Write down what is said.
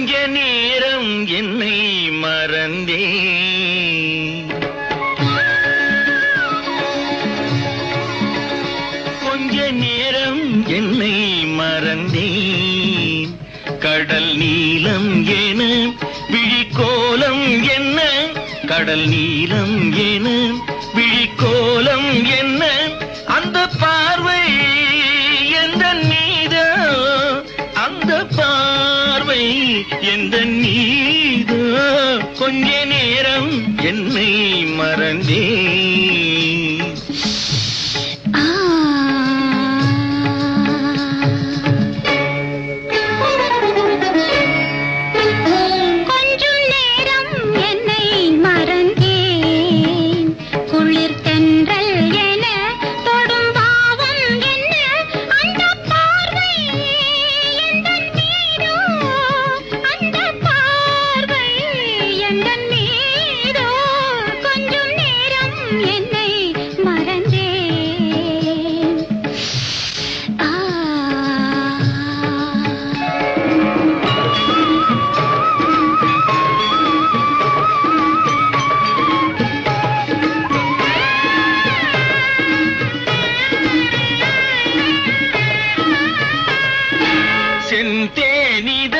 கொஞ்ச நேரம் என்னை மறந்தே கொஞ்ச நேரம் என்னை மறந்தேன் கடல் நீலம் என விழிக்கோலம் என்ன கடல் நீலம் என விழிக்கோலம் என்ன அந்த பார்வை எந்த நீதோ அந்த பார்வை எந்த நீதோ கொஞ்ச நேரம் என்னை மறந்தேன் ஆ கொஞ்சம் நேரம் என்னை மறந்தேன் குளிர் தென்றல் என தொடும் பாவம் என்ன அந்த பார்வை எந்தன் மீதோ அந்த பார்வை எந்தன் மீதோ கொஞ்சம் நேரம் என்னை மறந்தேன் ஆ செந்தேனித